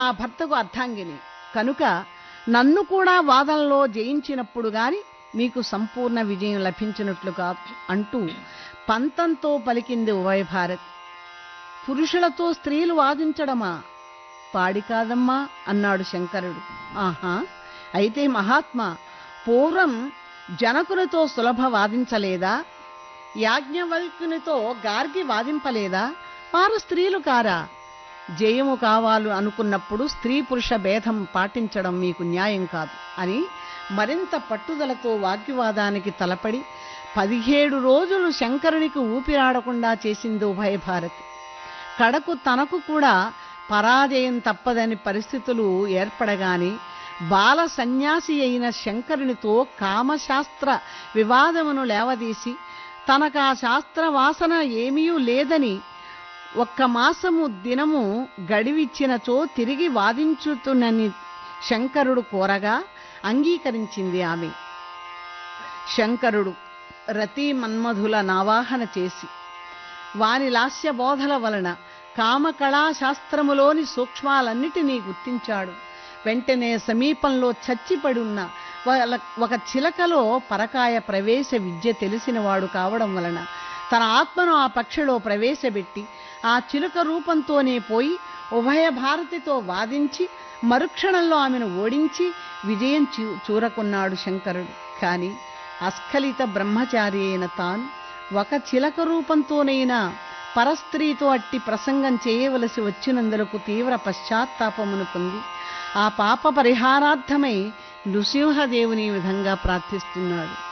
ఆ భర్తకు అర్థాంగిని కనుక నన్ను కూడా వాదనలో జయించినప్పుడు గాని మీకు సంపూర్ణ విజయం లభించినట్లు కాదు అంటూ పంతంతో పలికింది ఉభయ భారత్ పురుషులతో స్త్రీలు వాదించడమా పాడి కాదమ్మా అన్నాడు శంకరుడు ఆహా అయితే మహాత్మా పూర్వం జనకునితో సులభ వాదించలేదా యాజ్ఞవల్కునితో గార్గి వాదింపలేదా వారు స్త్రీలు కారా జయము కావాలు అనుకున్నప్పుడు స్త్రీ పురుష భేదం పాటించడం మీకు న్యాయం కాదు అని మరింత పట్టుదలతో వాగ్వివాదానికి తలపడి పదిహేడు రోజులు శంకరునికి ఊపిరాడకుండా చేసింది ఉభయ భారతి కడకు తనకు కూడా పరాజయం తప్పదని పరిస్థితులు ఏర్పడగాని బాల సన్యాసి అయిన శంకరునితో కామశాస్త్ర వివాదమును లేవదీసి తనకు ఆ శాస్త్ర వాసన ఏమీ లేదని ఒక్క మాసము దినము గడివిచ్చినచో తిరిగి వాదించుతునని శంకరుడు కోరగా అంగీకరించింది ఆమె శంకరుడు రతి మన్మధుల నావాహన చేసి వాని లాస్య బోధల వలన కామకళా శాస్త్రములోని సూక్ష్మాలన్నిటినీ గుర్తించాడు వెంటనే సమీపంలో చచ్చిపడి ఉన్న వాళ్ళ- ఒక చిలకలో పరకాయ ప్రవేశ విద్య తెలిసినవాడు కావడం వలన తన ఆత్మను ఆ పక్షిలో ప్రవేశపెట్టి ఆ చిలుక రూపంతోనే పోయి ఉభయ భారతితో వాదించి మరుక్షణంలో ఆమెను ఓడించి విజయం చూ- చూరకున్నాడు శంకరుడు కాని అస్ఖలిత బ్రహ్మచారి అయిన తాను ఒక చిలక రూపంతోనైనా పరస్త్రీతో అట్టి ప్రసంగం చేయవలసి వచ్చినందులకు తీవ్ర పశ్చాత్తాపమును పొంది ఆ పాప పరిహారార్థమై నృసింహదేవుని ఈ విధంగా ప్రార్థిస్తున్నాడు